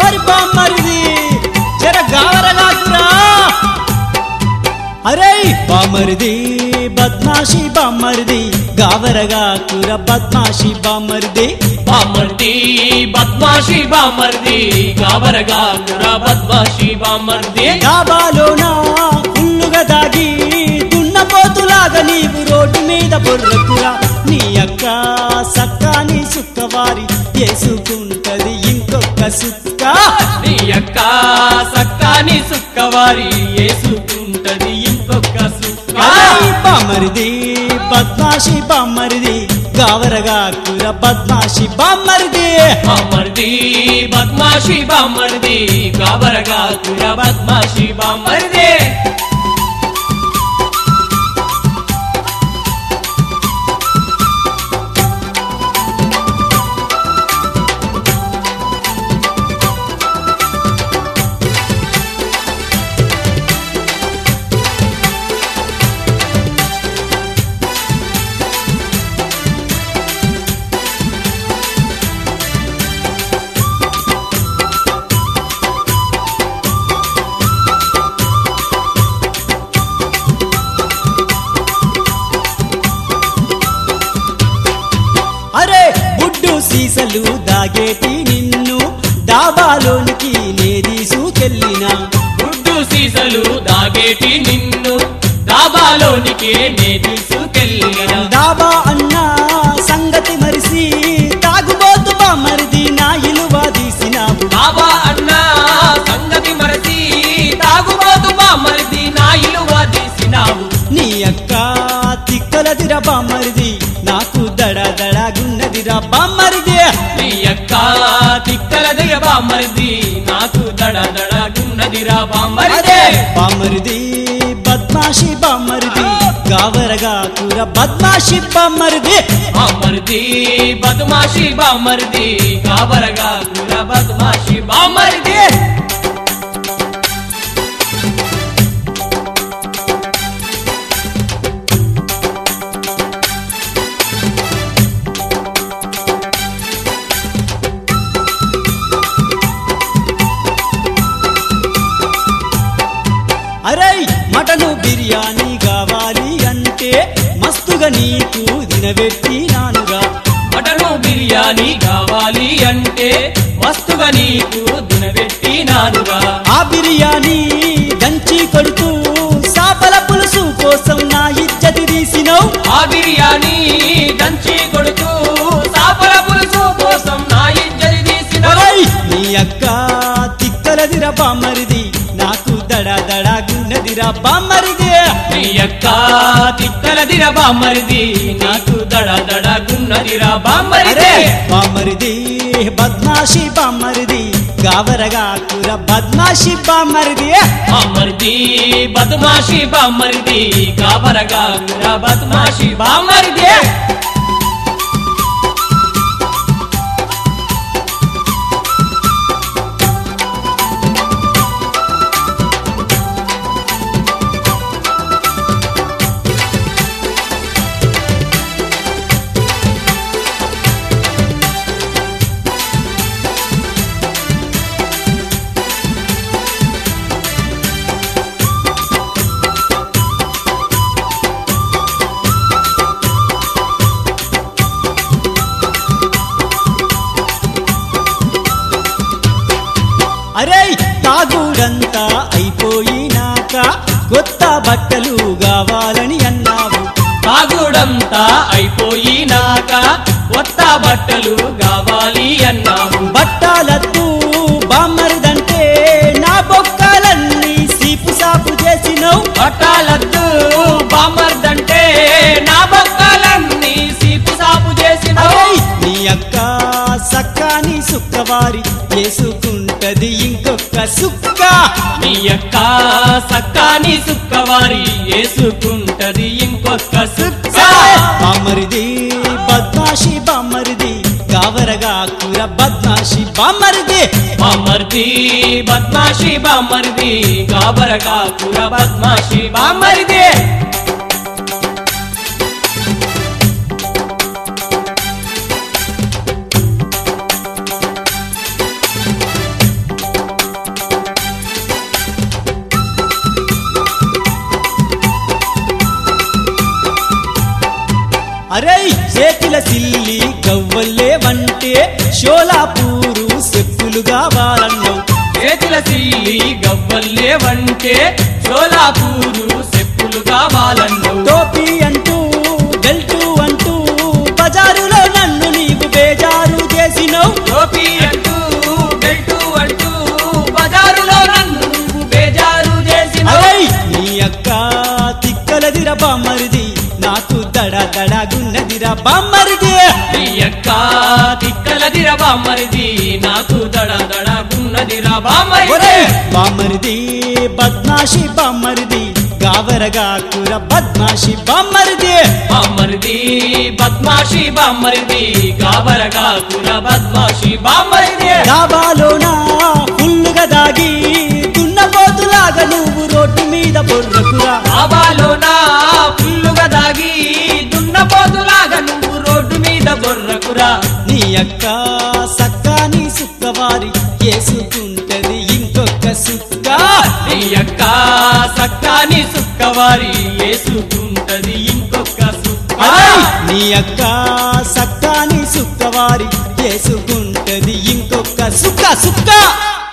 ఓరి బామ్మరిది జర గావరగాకురా అరే బామ్మరిది బద్మాషి బామ్మరిది గావరగా కూర బద్మాషి బామ్మరిది బామర్ది బద్మాషి బామర్ది గాబరగా కుర బద్మాషి బామర్ది డాబాలోన ఫుల్లుగా దాగి దున్నపోతులాగా నీవు రోడ్డు మీద బొర్రకురా నీ అక్క సక్కాని సుక్కవారి వేసుకుంటది ఇంకొక సుక్క నీ యొక్క సక్కాని సుక్కవారి వేసుకుంటది ఇంకొక సుక్క అరే బామ్మరిది బద్మాషి బామ్మరిది గావరగా కూర బద్మాషి బామ్మరిది బామర్ది బద్మాషి బామర్ది గాబరగా కుర బద్మాషి బామర్ది అరే బుడ్డు సీసలు దాగేటి నిన్ను డాబాలోనికి నే తీసుకెళ్ళినా గుడ్డు సీసలు దాగేటి నిన్ను డాబాలోనికి నే తీసుకెళ్ళిన డాబా అన్న సంగతి మరిసి తాగుబోతు బామ్మరిది నా ఇలువ తీసినావు బాబా అన్నా సంగతి మరచి తాగుబోతు బామరిది నా ఇలువ తీసినావు నీ అక్క తిక్కలదిరా బామ్మరిది నాకు దడ దడగున్నదిరా బామ్మరిది నీ యొక్క తిక్కల దిగ బామరిది నాకు దడ దడ గున్నదిరా బామరిదే బామ్మరిది బద్మాషి బామ్మరిది గావరగా కూర బద్మాషి బామ్మరిది బామరిది బద్మాషి బామరిది కాబరగా కుల బద్మాషి బామరిది అరే మటను బిర్యానీ కావాలి అంటే మస్తుగా నీకు దినబెట్టినానుగా మటను బిర్యానీ కావాలి అంటే మస్తుగా నీకు దినబెట్టినానుగా ఆ బిర్యానీ దంచి కొడుతూ సాపల పులుసు కోసం నా ఇజ్జతి తీసినవు ఆ బిర్యానీ దంచి కొడుతూ సాపల పులుసు కోసం నా ఇజ్జతి తీసిన ఒరేయ్, నీ అక్క తిక్కలదిరా బామ్మరిది నాకు దడ దడగున్నదిరా బామ్మరిది నీ యొక్క తిక్కల దిర బామ్మరిది నాకు దడ దడ గున్నదిరా బామ్మరిదే అరే బామ్మరిది బద్మాషి బామ్మరిది గావరగా కూర బద్మాషి బామ్మరిది బామ్మరిది బద్మాషి బామ్మరిది కాబరగా గుర బద్మాషి బామ్మరిదే అరే తాగుడంతా అయిపోయినాక కొత్త బట్టలు కావాలని అన్నావు తాగుడంతా అయిపోయినాక కొత్త బట్టలు కావాలి అన్నావు బట్టాలద్దు బామ్మరిదంటే నా బొక్కలన్నీ సీపు సాపు చేసినవు పట్టాలద్దు బామ్మర్దంటే నా బొక్కలన్నీ సీపు సాపు చేసిన అరే నీ అక్క సక్కాని సుక్కవారి వేసుకుంటది ఇంకొక సుక్క నీ యొక్క సక్కాని సుక్కవారి వేసుకుంటది ఇంకొక సుక్క బామ్మరిది బద్మాషి బామ్మరిది కావరగా కూర బద్మాషి బామ్మరిది బామ్మర్ది బద్మాషి బామ్మర్ది గాబరగా కుర బద్మాషి బామ్మరిది చేతిల సిల్లి గవ్వల్లే వంటే షోలాపూరు చెప్పులు కావాలన్నావు చేతుల సిల్లి గవ్వల్లే వంటే చోలాపూరు చెప్పులు కావాలన్నావు టోపీ అంటూ బెల్టు అంటూ బజారులో నన్ను నీవు బేజారు చేసినవు టోపీ అంటూ బెల్టు అంటూ బజారులో నన్ను నువ్వు బేజారు చేసిన అరై నీ అక్క తిక్కలదిర బామ్మరిది నాకు దడ దడగున్నదిరా బామ్మరిది నీ యొక్క తిక్కలదిర బామ్మరిది నాకు దడ దడ గున్నదిరా బామ్మరిది ఒరే బామ్మరిది బద్మాషి బామ్మరిది గావరగా కూర బద్మాషి బామ్మరిది బామ్మరిది బద్మాషి బామ్మరిది గాబరగా కుల బద్మాషి బామ్మరిది డాబాలోన ఫుల్లుగా దాగి దున్నపోతులాగా నువ్వు రోడ్డు మీద బొర్రకురా బాబాలోనా పుల్లుగా దాగి దున్నపోతులాగా నువ్వు రోడ్డు మీద బొర్రకురా నీ అక్క సక్కాని సుక్కవారి చేసుకుంటది ఇంకొక సుక్క నీ యొక్క సక్కాని సుక్కవారి వేసుకుంటది ఇంకొక సుక్క అరే నీ అక్క సక్కాని సుక్కవారి చేసుకుంటది ఇంకొక సుక్క సుక్క